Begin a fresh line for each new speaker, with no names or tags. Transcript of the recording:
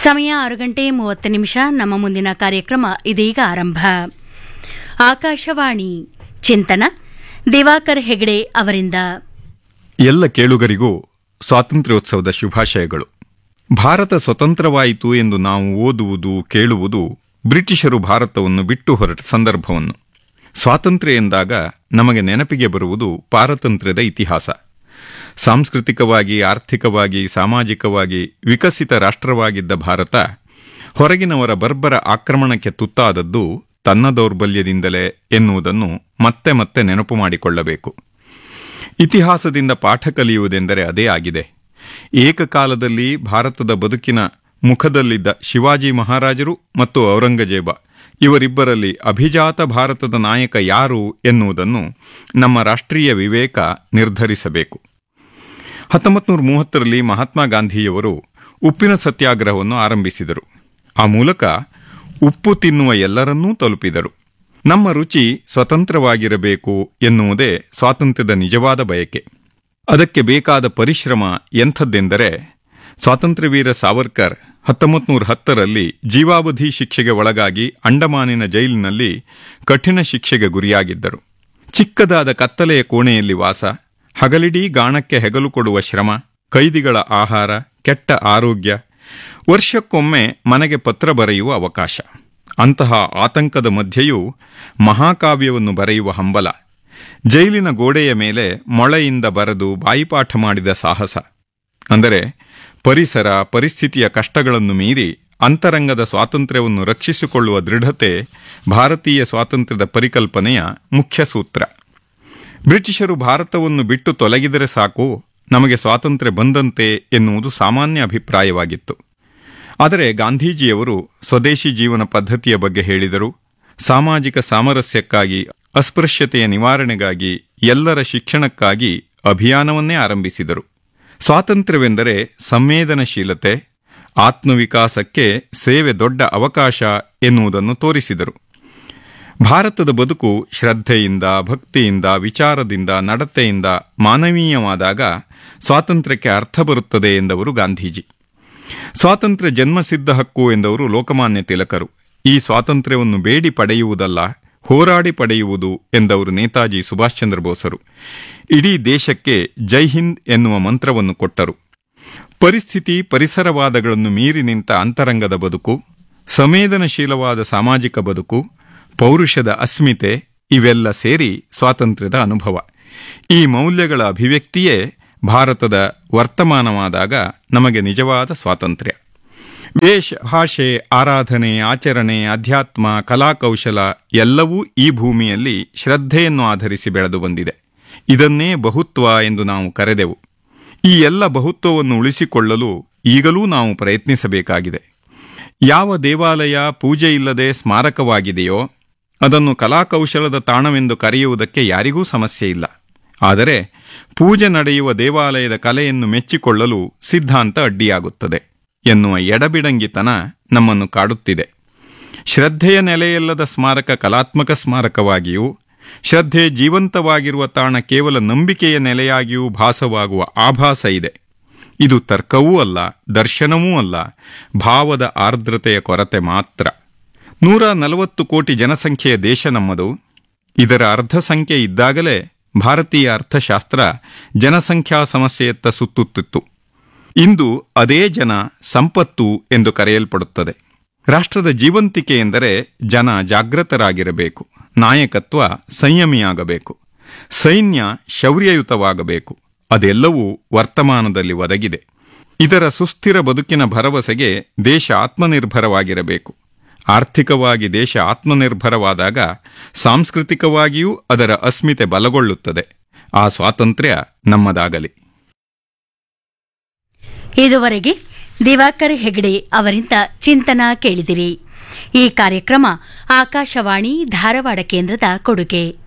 ಸಮಯ ಆರು ಗಂಟೆ ಮೂವತ್ತು ನಿಮಿಷ ನಮ್ಮ ಮುಂದಿನ ಕಾರ್ಯಕ್ರಮ ಇದೀಗ ಆರಂಭ ಆಕಾಶವಾಣಿ ಚಿಂತನ ದಿವಾಕರ್ ಹೆಗಡೆ ಅವರಿಂದ
ಎಲ್ಲ ಕೇಳುಗರಿಗೂ ಸ್ವಾತಂತ್ರ್ಯೋತ್ಸವದ ಶುಭಾಶಯಗಳು ಭಾರತ ಸ್ವತಂತ್ರವಾಯಿತು ಎಂದು ನಾವು ಓದುವುದು ಕೇಳುವುದು ಬ್ರಿಟಿಷರು ಭಾರತವನ್ನು ಬಿಟ್ಟು ಹೊರಟ ಸಂದರ್ಭವನ್ನು ಸ್ವಾತಂತ್ರ್ಯ ಎಂದಾಗ ನಮಗೆ ನೆನಪಿಗೆ ಬರುವುದು ಪಾರತಂತ್ರ್ಯದ ಇತಿಹಾಸ ಸಾಂಸ್ಕೃತಿಕವಾಗಿ ಆರ್ಥಿಕವಾಗಿ ಸಾಮಾಜಿಕವಾಗಿ ವಿಕಸಿತ ರಾಷ್ಟ್ರವಾಗಿದ್ದ ಭಾರತ ಹೊರಗಿನವರ ಬರ್ಬರ ಆಕ್ರಮಣಕ್ಕೆ ತುತ್ತಾದದ್ದು ತನ್ನ ದೌರ್ಬಲ್ಯದಿಂದಲೇ ಎನ್ನುವುದನ್ನು ಮತ್ತೆ ಮತ್ತೆ ನೆನಪು ಮಾಡಿಕೊಳ್ಳಬೇಕು ಇತಿಹಾಸದಿಂದ ಪಾಠ ಕಲಿಯುವುದೆಂದರೆ ಅದೇ ಆಗಿದೆ ಏಕಕಾಲದಲ್ಲಿ ಭಾರತದ ಬದುಕಿನ ಮುಖದಲ್ಲಿದ್ದ ಶಿವಾಜಿ ಮಹಾರಾಜರು ಮತ್ತು ಔರಂಗಜೇಬ ಇವರಿಬ್ಬರಲ್ಲಿ ಅಭಿಜಾತ ಭಾರತದ ನಾಯಕ ಯಾರು ಎನ್ನುವುದನ್ನು ನಮ್ಮ ರಾಷ್ಟ್ರೀಯ ವಿವೇಕ ನಿರ್ಧರಿಸಬೇಕು ಹತ್ತೊಂಬತ್ತು ನೂರ ಮೂವತ್ತರಲ್ಲಿ ಮಹಾತ್ಮ ಗಾಂಧಿಯವರು ಉಪ್ಪಿನ ಸತ್ಯಾಗ್ರಹವನ್ನು ಆರಂಭಿಸಿದರು ಆ ಮೂಲಕ ಉಪ್ಪು ತಿನ್ನುವ ಎಲ್ಲರನ್ನೂ ತಲುಪಿದರು ನಮ್ಮ ರುಚಿ ಸ್ವತಂತ್ರವಾಗಿರಬೇಕು ಎನ್ನುವುದೇ ಸ್ವಾತಂತ್ರ್ಯದ ನಿಜವಾದ ಬಯಕೆ ಅದಕ್ಕೆ ಬೇಕಾದ ಪರಿಶ್ರಮ ಎಂಥದ್ದೆಂದರೆ ಸ್ವಾತಂತ್ರ್ಯವೀರ ಸಾವರ್ಕರ್ ಹತ್ತೊಂಬತ್ತು ನೂರ ಹತ್ತರಲ್ಲಿ ಜೀವಾವಧಿ ಶಿಕ್ಷೆಗೆ ಒಳಗಾಗಿ ಅಂಡಮಾನಿನ ಜೈಲಿನಲ್ಲಿ ಕಠಿಣ ಶಿಕ್ಷೆಗೆ ಗುರಿಯಾಗಿದ್ದರು ಚಿಕ್ಕದಾದ ಕತ್ತಲೆಯ ಕೋಣೆಯಲ್ಲಿ ವಾಸ ಹಗಲಿಡೀ ಗಾಣಕ್ಕೆ ಹೆಗಲು ಕೊಡುವ ಶ್ರಮ ಕೈದಿಗಳ ಆಹಾರ ಕೆಟ್ಟ ಆರೋಗ್ಯ ವರ್ಷಕ್ಕೊಮ್ಮೆ ಮನೆಗೆ ಪತ್ರ ಬರೆಯುವ ಅವಕಾಶ ಅಂತಹ ಆತಂಕದ ಮಧ್ಯೆಯೂ ಮಹಾಕಾವ್ಯವನ್ನು ಬರೆಯುವ ಹಂಬಲ ಜೈಲಿನ ಗೋಡೆಯ ಮೇಲೆ ಮೊಳೆಯಿಂದ ಬರೆದು ಬಾಯಿಪಾಠ ಮಾಡಿದ ಸಾಹಸ ಅಂದರೆ ಪರಿಸರ ಪರಿಸ್ಥಿತಿಯ ಕಷ್ಟಗಳನ್ನು ಮೀರಿ ಅಂತರಂಗದ ಸ್ವಾತಂತ್ರ್ಯವನ್ನು ರಕ್ಷಿಸಿಕೊಳ್ಳುವ ದೃಢತೆ ಭಾರತೀಯ ಸ್ವಾತಂತ್ರ್ಯದ ಪರಿಕಲ್ಪನೆಯ ಮುಖ್ಯ ಸೂತ್ರ ಬ್ರಿಟಿಷರು ಭಾರತವನ್ನು ಬಿಟ್ಟು ತೊಲಗಿದರೆ ಸಾಕು ನಮಗೆ ಸ್ವಾತಂತ್ರ್ಯ ಬಂದಂತೆ ಎನ್ನುವುದು ಸಾಮಾನ್ಯ ಅಭಿಪ್ರಾಯವಾಗಿತ್ತು ಆದರೆ ಗಾಂಧೀಜಿಯವರು ಸ್ವದೇಶಿ ಜೀವನ ಪದ್ಧತಿಯ ಬಗ್ಗೆ ಹೇಳಿದರು ಸಾಮಾಜಿಕ ಸಾಮರಸ್ಯಕ್ಕಾಗಿ ಅಸ್ಪೃಶ್ಯತೆಯ ನಿವಾರಣೆಗಾಗಿ ಎಲ್ಲರ ಶಿಕ್ಷಣಕ್ಕಾಗಿ ಅಭಿಯಾನವನ್ನೇ ಆರಂಭಿಸಿದರು ಸ್ವಾತಂತ್ರ್ಯವೆಂದರೆ ಸಂವೇದನಶೀಲತೆ ಆತ್ಮವಿಕಾಸಕ್ಕೆ ಸೇವೆ ದೊಡ್ಡ ಅವಕಾಶ ಎನ್ನುವುದನ್ನು ತೋರಿಸಿದರು ಭಾರತದ ಬದುಕು ಶ್ರದ್ಧೆಯಿಂದ ಭಕ್ತಿಯಿಂದ ವಿಚಾರದಿಂದ ನಡತೆಯಿಂದ ಮಾನವೀಯವಾದಾಗ ಸ್ವಾತಂತ್ರ್ಯಕ್ಕೆ ಅರ್ಥ ಬರುತ್ತದೆ ಎಂದವರು ಗಾಂಧೀಜಿ ಸ್ವಾತಂತ್ರ್ಯ ಜನ್ಮಸಿದ್ಧ ಹಕ್ಕು ಎಂದವರು ಲೋಕಮಾನ್ಯ ತಿಲಕರು ಈ ಸ್ವಾತಂತ್ರ್ಯವನ್ನು ಬೇಡಿ ಪಡೆಯುವುದಲ್ಲ ಹೋರಾಡಿ ಪಡೆಯುವುದು ಎಂದವರು ನೇತಾಜಿ ಸುಭಾಷ್ ಚಂದ್ರ ಬೋಸರು ಇಡೀ ದೇಶಕ್ಕೆ ಜೈ ಹಿಂದ್ ಎನ್ನುವ ಮಂತ್ರವನ್ನು ಕೊಟ್ಟರು ಪರಿಸ್ಥಿತಿ ಪರಿಸರವಾದಗಳನ್ನು ಮೀರಿ ನಿಂತ ಅಂತರಂಗದ ಬದುಕು ಸಂವೇದನಶೀಲವಾದ ಸಾಮಾಜಿಕ ಬದುಕು ಪೌರುಷದ ಅಸ್ಮಿತೆ ಇವೆಲ್ಲ ಸೇರಿ ಸ್ವಾತಂತ್ರ್ಯದ ಅನುಭವ ಈ ಮೌಲ್ಯಗಳ ಅಭಿವ್ಯಕ್ತಿಯೇ ಭಾರತದ ವರ್ತಮಾನವಾದಾಗ ನಮಗೆ ನಿಜವಾದ ಸ್ವಾತಂತ್ರ್ಯ ವೇಷ ಭಾಷೆ ಆರಾಧನೆ ಆಚರಣೆ ಅಧ್ಯಾತ್ಮ ಕಲಾಕೌಶಲ ಎಲ್ಲವೂ ಈ ಭೂಮಿಯಲ್ಲಿ ಶ್ರದ್ಧೆಯನ್ನು ಆಧರಿಸಿ ಬೆಳೆದು ಬಂದಿದೆ ಇದನ್ನೇ ಬಹುತ್ವ ಎಂದು ನಾವು ಕರೆದೆವು ಈ ಎಲ್ಲ ಬಹುತ್ವವನ್ನು ಉಳಿಸಿಕೊಳ್ಳಲು ಈಗಲೂ ನಾವು ಪ್ರಯತ್ನಿಸಬೇಕಾಗಿದೆ ಯಾವ ದೇವಾಲಯ ಪೂಜೆ ಇಲ್ಲದೆ ಸ್ಮಾರಕವಾಗಿದೆಯೋ ಅದನ್ನು ಕಲಾಕೌಶಲದ ತಾಣವೆಂದು ಕರೆಯುವುದಕ್ಕೆ ಯಾರಿಗೂ ಸಮಸ್ಯೆ ಇಲ್ಲ ಆದರೆ ಪೂಜೆ ನಡೆಯುವ ದೇವಾಲಯದ ಕಲೆಯನ್ನು ಮೆಚ್ಚಿಕೊಳ್ಳಲು ಸಿದ್ಧಾಂತ ಅಡ್ಡಿಯಾಗುತ್ತದೆ ಎನ್ನುವ ಎಡಬಿಡಂಗಿತನ ನಮ್ಮನ್ನು ಕಾಡುತ್ತಿದೆ ಶ್ರದ್ಧೆಯ ನೆಲೆಯಲ್ಲದ ಸ್ಮಾರಕ ಕಲಾತ್ಮಕ ಸ್ಮಾರಕವಾಗಿಯೂ ಶ್ರದ್ಧೆ ಜೀವಂತವಾಗಿರುವ ತಾಣ ಕೇವಲ ನಂಬಿಕೆಯ ನೆಲೆಯಾಗಿಯೂ ಭಾಸವಾಗುವ ಆಭಾಸ ಇದೆ ಇದು ತರ್ಕವೂ ಅಲ್ಲ ದರ್ಶನವೂ ಅಲ್ಲ ಭಾವದ ಆರ್ದ್ರತೆಯ ಕೊರತೆ ಮಾತ್ರ ನೂರ ನಲವತ್ತು ಕೋಟಿ ಜನಸಂಖ್ಯೆಯ ದೇಶ ನಮ್ಮದು ಇದರ ಅರ್ಧ ಸಂಖ್ಯೆ ಇದ್ದಾಗಲೇ ಭಾರತೀಯ ಅರ್ಥಶಾಸ್ತ್ರ ಜನಸಂಖ್ಯಾ ಸಮಸ್ಯೆಯತ್ತ ಸುತ್ತುತ್ತಿತ್ತು ಇಂದು ಅದೇ ಜನ ಸಂಪತ್ತು ಎಂದು ಕರೆಯಲ್ಪಡುತ್ತದೆ ರಾಷ್ಟ್ರದ ಜೀವಂತಿಕೆ ಎಂದರೆ ಜನ ಜಾಗೃತರಾಗಿರಬೇಕು ನಾಯಕತ್ವ ಸಂಯಮಿಯಾಗಬೇಕು ಸೈನ್ಯ ಶೌರ್ಯಯುತವಾಗಬೇಕು ಅದೆಲ್ಲವೂ ವರ್ತಮಾನದಲ್ಲಿ ಒದಗಿದೆ ಇದರ ಸುಸ್ಥಿರ ಬದುಕಿನ ಭರವಸೆಗೆ ದೇಶ ಆತ್ಮನಿರ್ಭರವಾಗಿರಬೇಕು ಆರ್ಥಿಕವಾಗಿ ದೇಶ ಆತ್ಮನಿರ್ಭರವಾದಾಗ ಸಾಂಸ್ಕೃತಿಕವಾಗಿಯೂ ಅದರ ಅಸ್ಮಿತೆ ಬಲಗೊಳ್ಳುತ್ತದೆ ಆ ಸ್ವಾತಂತ್ರ್ಯ ನಮ್ಮದಾಗಲಿ
ಇದುವರೆಗೆ ದಿವಾಕರ್ ಹೆಗಡೆ ಅವರಿಂದ ಚಿಂತನ ಕೇಳಿದಿರಿ ಈ ಕಾರ್ಯಕ್ರಮ ಆಕಾಶವಾಣಿ ಧಾರವಾಡ ಕೇಂದ್ರದ ಕೊಡುಗೆ